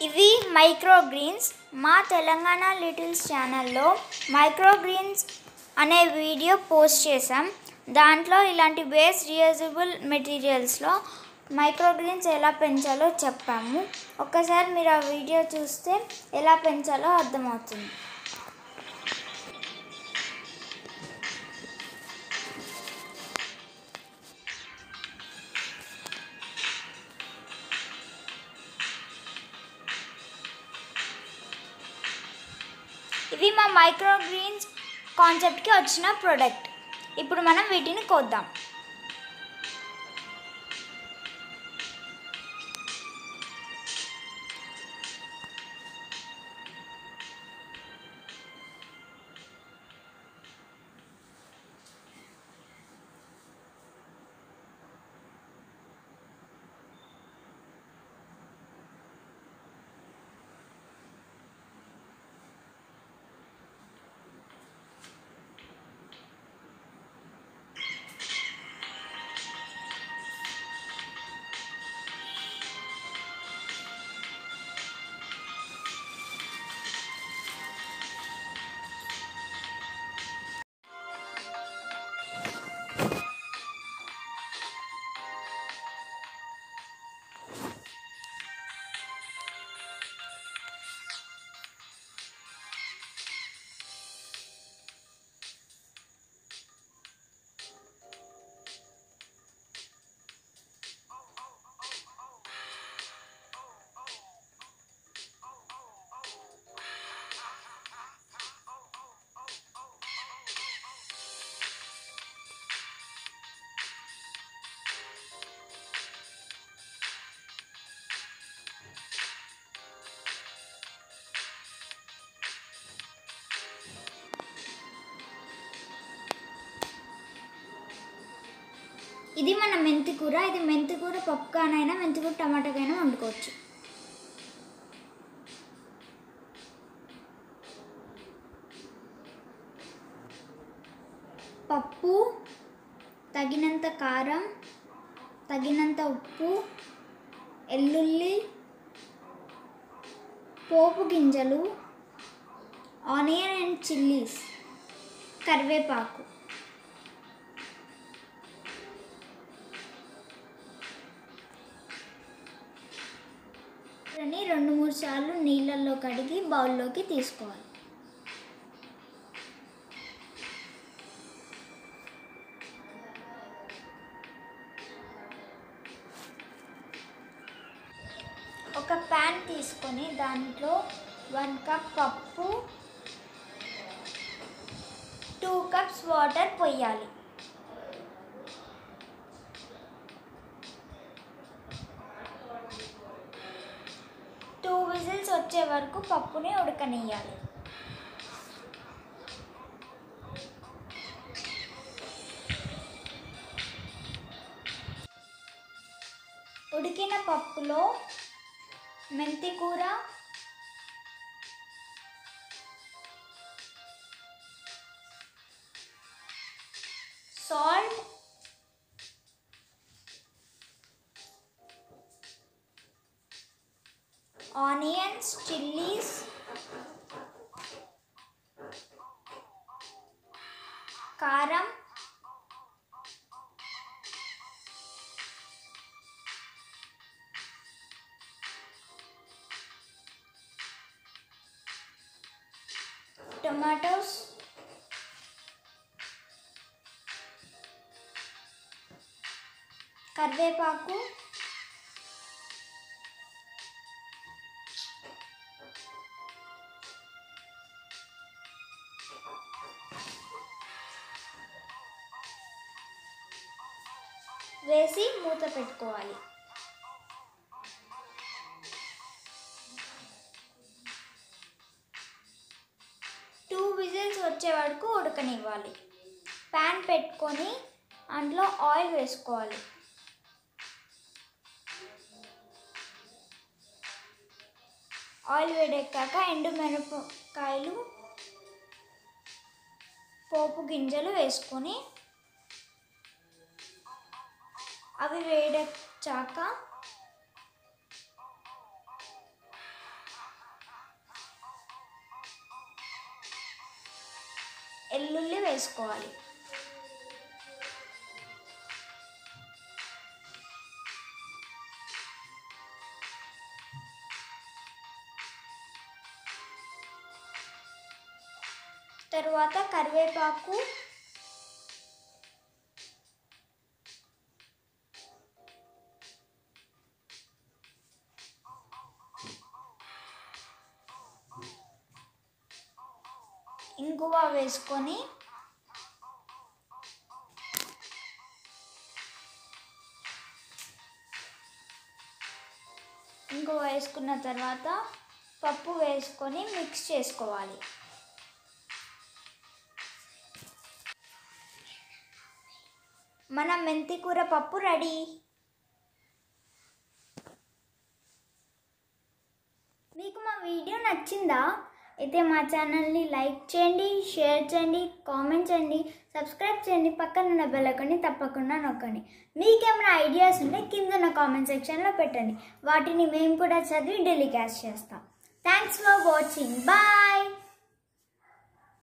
ఇవి micro greens మా Telangana littles ఛానల్లో మైక్రో గ్రీన్స్ అనే వీడియో పోస్ట్ చేసాం దాంట్లో ఇలాంటి బేస్ రియూజబుల్ మెటీరియల్స్లో మైక్రో గ్రీన్స్ ఎలా పెంచాలో చెప్పాము ఒక్కసారి మీరు ఆ వీడియో చూస్తే ఎలా పెంచాలో అర్థమవుతుంది ఇవి మా మైక్రో గ్రీన్స్ కాన్సెప్ట్కి వచ్చిన ప్రోడక్ట్ ఇప్పుడు మనం వీటిని కోద్దాం ఇది మన మెంతి కూర ఇది మెంతి కూర పప్పుగానైనా మెంతి కూర టమాటాకైనా వండుకోవచ్చు పప్పు తగినంత కారం తగినంత ఉప్పు ఎల్లుల్లి పోపు గింజలు ఆనియన్ అండ్ చిల్లీస్ కరివేపాకు అని రెండు మూడు సార్లు నీళ్ళల్లో కడిగి బౌల్లోకి తీసుకోవాలి ఒక ప్యాన్ తీసుకొని దాంట్లో వన్ కప్ పప్పు టూ కప్స్ వాటర్ పోయాలి టూ విజిల్స్ వచ్చే వరకు పప్పుని ఉడకనియ్యాలి ఉడికిన పప్పులో మెంతి కూర సాల్ట్ ఆనియన్స్ చిల్లీస్ కారం టొమాటోస్ కరివేపాకు వేసి మూత పెట్టుకోవాలి టూ విజిల్స్ వచ్చే వరకు ఉడకనివ్వాలి ప్యాన్ పెట్టుకొని అందులో ఆయిల్ వేసుకోవాలి ఆయిల్ వేడెక్కాక ఎండు మిరపకాయలు పోపు గింజలు వేసుకొని అవి వేడెక్కాక ఎల్లుల్లి వేసుకోవాలి తరువాత కరివేపాకు ఇంగువ వేసుకొని ఇంగువ వేసుకున్న తర్వాత పప్పు వేసుకొని మిక్స్ చేసుకోవాలి మన మెంతి కూర పప్పు రెడీ మీకు మా వీడియో నచ్చిందా అయితే మా ఛానల్ని లైక్ చేయండి షేర్ చేయండి కామెంట్ చేయండి సబ్స్క్రైబ్ చేయండి పక్కన ఉన్న బెల్లకొని తప్పకుండా నొక్కండి మీకేమైనా ఐడియాస్ ఉంటే కింద ఉన్న కామెంట్ సెక్షన్లో పెట్టండి వాటిని మేము కూడా చదివి టెలికాస్ట్ చేస్తాం థ్యాంక్స్ ఫర్ వాచింగ్ బాయ్